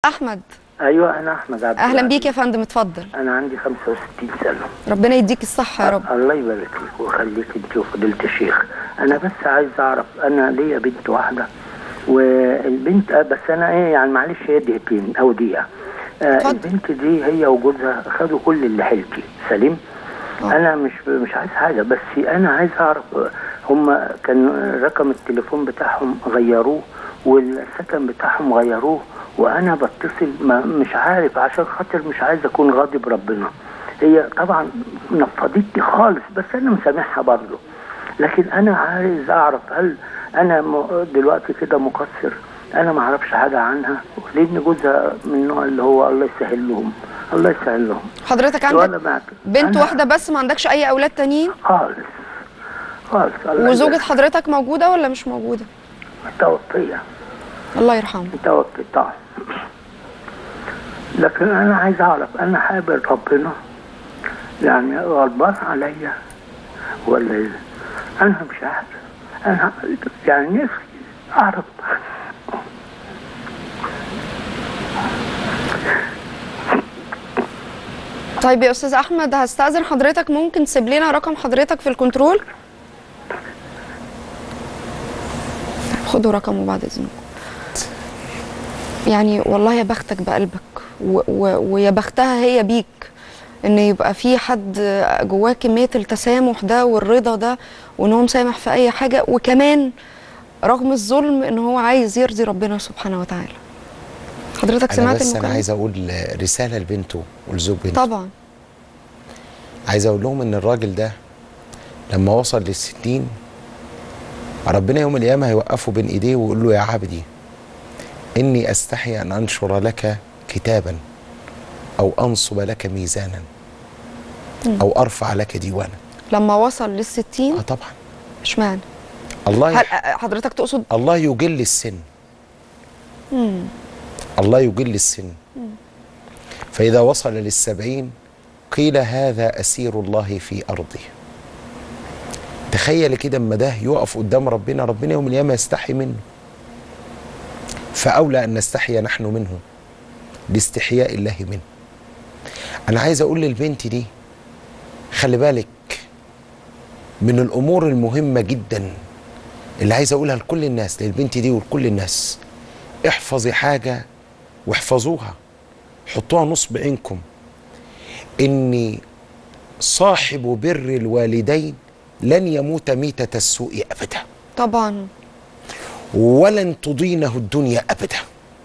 احمد ايوه انا احمد عبد اهلا العزيز. بيك يا فندم اتفضل انا عندي 65 سنه ربنا يديك الصحه يا رب الله يبارك لك ويخليك انت وفضيله الشيخ انا بس عايز اعرف انا ليا بنت واحده والبنت آه، بس انا ايه يعني معلش هي دقيقتين او دقيقه آه اتفضل. البنت دي هي وجوزها خدوا كل اللي حيلتي سليم آه. انا مش مش عايز حاجه بس انا عايز اعرف هم كان رقم التليفون بتاعهم غيروه والسكن بتاعهم غيروه وانا بتصل ما مش عارف عشان خاطر مش عايز اكون غاضب ربنا هي طبعا نفضتني خالص بس انا مسامحها برضه لكن انا عايز اعرف هل انا م- دلوقتي كده مقصر انا ما اعرفش حاجه عنها لان جوزها من النوع اللي هو الله يسهل لهم الله يسهل لهم حضرتك ولا عندك معك بنت أنا واحده بس ما عندكش اي اولاد تانيين خالص خالص الله وزوجة يبارك. حضرتك موجوده ولا مش موجوده متوفيه الله يرحمه متوفي طبعا لكن انا عايز اعرف انا حابب ربنا يعني غضبان عليا ولا ايه انا مش عارف انا يعني نفسي اعرف طيب يا استاذ احمد هستاذن حضرتك ممكن تسيب لنا رقم حضرتك في الكنترول خدوا رقمه بعد اذنكم يعني والله يا بختك بقلبك و و ويا بختها هي بيك ان يبقى في حد جواه كميه التسامح ده والرضا ده وان هو مسامح في اي حاجه وكمان رغم الظلم ان هو عايز يرضي ربنا سبحانه وتعالى حضرتك انا سمعت بس انا المكالمة؟ عايز اقول رساله لبنته ولزوج بنته طبعا عايز اقول لهم ان الراجل ده لما وصل للستين ربنا يوم القيامه هيوقفه بين ايديه ويقول له يا عبدي اني استحي ان انشر لك كتابا او انصب لك ميزانا او ارفع لك ديوانا لما وصل للستين اه طبعا اشمعنى الله هل يح... حضرتك تقصد الله يجل السن مم. الله يجل السن فإذا وصل للسبعين قيل هذا أسير الله في أرضه تخيل كده اما ده يقف قدام ربنا ربنا يوم القيامة يستحي منه فأولى أن نستحي نحن منه باستحياء الله منه أنا عايز أقول للبنت دي خلي بالك من الأمور المهمة جدا اللي عايز أقولها لكل الناس للبنت دي ولكل الناس احفظي حاجة واحفظوها حطوها نصب عينكم إن صاحب بر الوالدين لن يموت ميتة السوء أبدا طبعا ولن تضينه الدنيا أبدا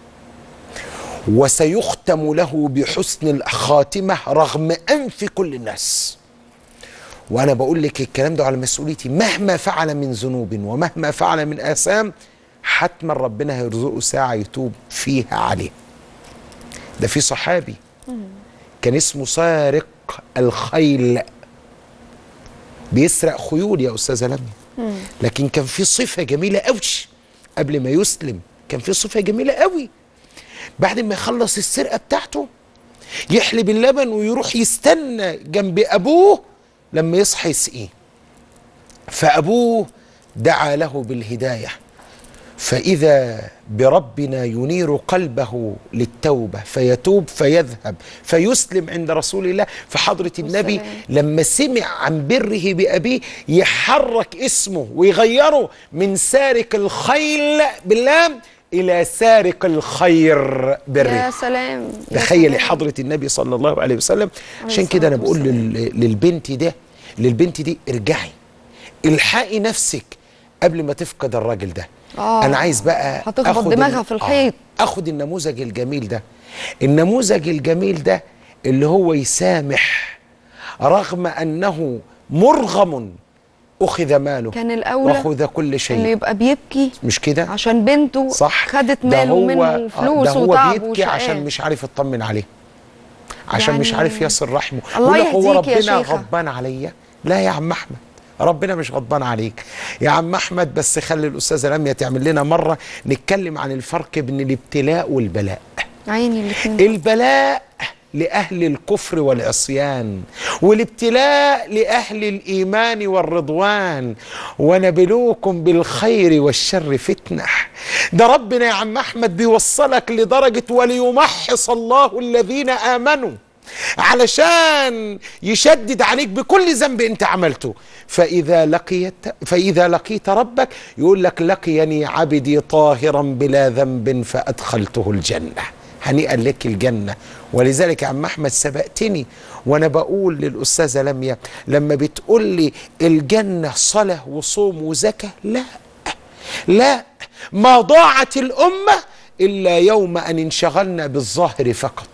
وسيختم له بحسن الخاتمة رغم أنف كل الناس وأنا بقول لك الكلام ده على مسؤوليتي مهما فعل من ذنوب ومهما فعل من آثام حتما ربنا هيرزقه ساعة يتوب فيها عليه ده في صحابي كان اسمه سارق الخيل بيسرق خيول يا أستاذة لميا لكن كان في صفة جميلة قوي قبل ما يسلم كان في صفة جميلة قوي بعد ما يخلص السرقة بتاعته يحلب اللبن ويروح يستنى جنب أبوه لما يصحى يسقيه فأبوه دعا له بالهداية فإذا بربنا ينير قلبه للتوبة فيتوب فيذهب فيسلم عند رسول الله فحضرة النبي والسلام. لما سمع عن بره بأبيه يحرك اسمه ويغيره من سارق الخيل باللام إلى سارق الخير يا بره سلام يا تخيلي سلام. حضرة النبي صلى الله عليه وسلم عشان الصلاة كده أنا بقول والسلام. لل- للبنت ده للبنت دي ارجعي الحقي نفسك قبل ما تفقد الراجل ده آه. انا عايز بقى هتخبط آخد دماغها ال- في الحيط. آه. اخد النموذج الجميل ده النموذج الجميل ده اللي هو يسامح رغم انه مرغم اخذ ماله كان الأولى واخذ كل انه شيء يبقى بيبكي مش كده عشان بنته صح خدت ده ماله هو- منه آه، وفلوس ده هو وتعب بيبكي وشقاء عشان مش عارف يطمن عليه عشان مش يعني عارف يصل رحمه الله يقول له هو يهديك يا ربنا شيخة. غضبان عليا لا يا عم احمد ربنا مش غضبان عليك يا عم احمد بس خلي الاستاذه لميا تعمل لنا مره نتكلم عن الفرق بين الابتلاء والبلاء عيني الاثنين البلاء لاهل الكفر والعصيان والابتلاء لاهل الايمان والرضوان ونبلوكم بالخير والشر فتنه ده ربنا يا عم احمد بيوصلك لدرجه وليمحص الله الذين امنوا علشان يشدد عليك بكل ذنب انت عملته فاذا لقيت فاذا لقيت ربك يقول لك لقيني عبدي طاهرا بلا ذنب فادخلته الجنه هنيئا لك الجنه ولذلك يا عم احمد سبقتني وانا بقول للاستاذه لميا لما بتقول لي الجنه صلاه وصوم وزكاه لا لا ما ضاعت الامه الا يوم ان انشغلنا بالظاهر فقط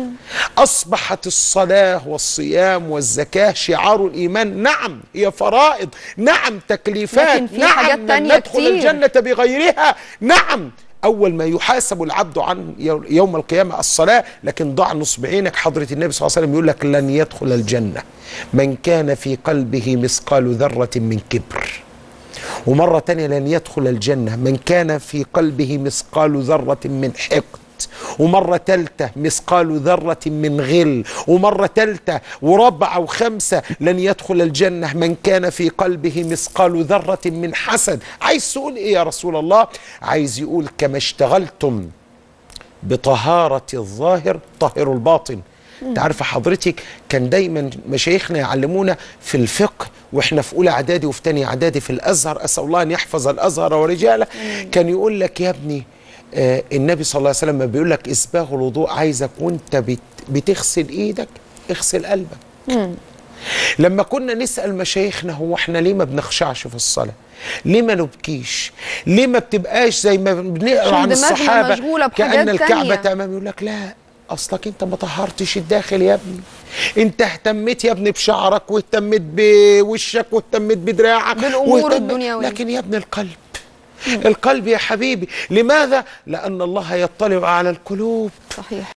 أصبحت الصلاة والصيام والزكاة شعار الإيمان نعم هي فرائض نعم تكليفات لكن في نعم حاجات لن تانية ندخل كتير. الجنة بغيرها نعم أول ما يحاسب العبد عن يو- يوم القيامة الصلاة لكن ضع نصب عينك حضرة النبي صلى الله عليه وسلم يقول لك لن يدخل الجنة من كان في قلبه مثقال ذرة من كبر ومرة تانية لن يدخل الجنة من كان في قلبه مثقال ذرة من حقد ومرة تالتة مثقال ذرة من غل ومرة تالتة ورابعة وخمسة لن يدخل الجنة من كان في قلبه مثقال ذرة من حسد عايز تقول ايه يا رسول الله عايز يقول كما اشتغلتم بطهارة الظاهر طهروا الباطن انت عارفه حضرتك كان دايما مشايخنا يعلمونا في الفقه واحنا في اولى اعدادي وفي تانية اعدادي في الازهر اسال الله ان يحفظ الازهر ورجاله كان يقول لك يا ابني آه النبي صلى الله عليه وسلم لما بيقول لك اسباغ الوضوء عايزك وانت بت بتغسل ايدك اغسل قلبك لما كنا نسال مشايخنا هو احنا ليه ما بنخشعش في الصلاه ليه ما نبكيش ليه ما بتبقاش زي ما بنقرا عشان عن دماغنا الصحابه مشغولة بحاجات كان الكعبه تانية. امام يقول لك لا اصلك انت ما طهرتش الداخل يا ابني انت اهتميت يا ابني بشعرك واهتميت بوشك واهتميت بدراعك بالأمور واهتم- الدنيوية. لكن يا ابني القلب القلب يا حبيبي لماذا لان الله يطلع على القلوب صحيح